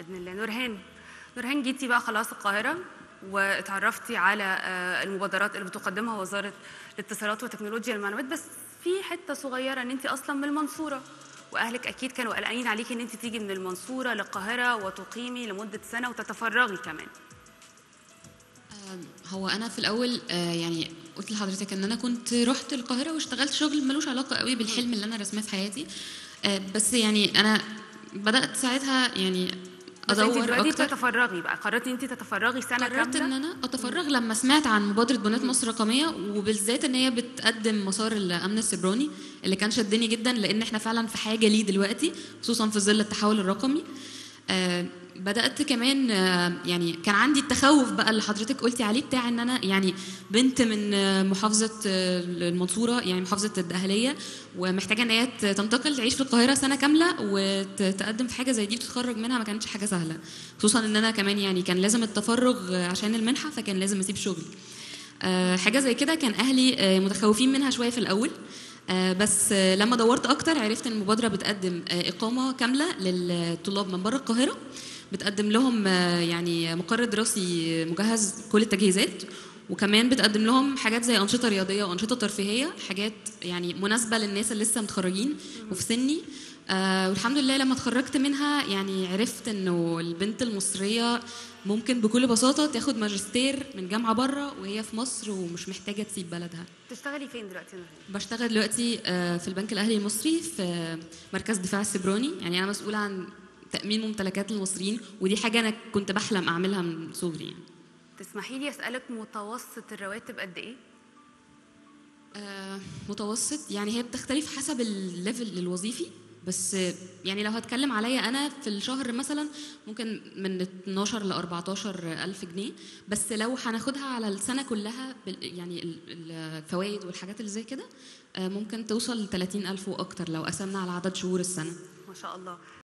باذن الله نورهان نورهان جيتي بقى خلاص القاهره واتعرفتي على آه، المبادرات اللي بتقدمها وزاره الاتصالات وتكنولوجيا المعلومات بس في حته صغيره ان انت اصلا من المنصوره واهلك اكيد كانوا قلقانين عليكي ان انت تيجي من المنصوره للقاهره وتقيمي لمده سنه وتتفرغي كمان هو انا في الاول آه، يعني قلت لحضرتك ان انا كنت رحت القاهره واشتغلت شغل ملوش علاقه قوي بالحلم اللي انا رسماه في حياتي آه، بس يعني انا بدات ساعتها يعني بس انت ادور دلوقتي اكتر بتتفرغي بقى قررتي ان انت تتفرغي سنه قررت ان كامله انا اتفرغ لما سمعت عن مبادره بنات مصر الرقميه وبالذات ان هي بتقدم مسار الامن السيبراني اللي كان شدني جدا لان احنا فعلا في حاجه ليه دلوقتي خصوصا في ظل التحول الرقمي آه، بدات كمان آه، يعني كان عندي التخوف بقى اللي حضرتك قلتي عليه بتاع ان انا يعني بنت من آه، محافظه آه، المنصوره يعني محافظه الدقهليه ومحتاجه ان هي ت- تنتقل تعيش في القاهره سنه كامله وتقدم في حاجه زي دي وتتخرج منها ما كانتش حاجه سهله خصوصا ان انا كمان يعني كان لازم التفرغ آه، عشان المنحه فكان لازم اسيب شغلي آه، حاجه زي كده كان اهلي آه، متخوفين منها شويه في الاول آه، بس آه، لما دورت اكتر عرفت ان المبادره بتقدم آه، اقامه كامله للطلاب من بره القاهره بتقدم لهم آه، يعني مقر دراسي مجهز كل التجهيزات وكمان بتقدم لهم حاجات زي انشطه رياضيه وانشطه ترفيهيه حاجات يعني مناسبه للناس اللي لسه متخرجين وفي سني آه والحمد لله لما اتخرجت منها يعني عرفت انه البنت المصريه ممكن بكل بساطه تاخد ماجستير من جامعه بره وهي في مصر ومش محتاجه تسيب بلدها تشتغلي فين دلوقتي يا نورهان بشتغل دلوقتي آه، في البنك الاهلي المصري في مركز دفاع السبراني يعني انا مسؤوله عن تامين ممتلكات المصريين ودي حاجه انا كنت بحلم اعملها من صغري يعني. تسمحي لي اسالك متوسط الرواتب قد ايه آه، متوسط يعني هي بتختلف حسب الليفل الوظيفي بس آه، يعني لو هتكلم عليا انا في الشهر مثلا ممكن من 12 ل 14 الف جنيه بس لو هناخدها على السنه كلها بال- يعني ال- الفوائد والحاجات اللي زي كده آه، ممكن توصل ل 30 الف واكتر لو قسمنا على عدد شهور السنه ما شاء الله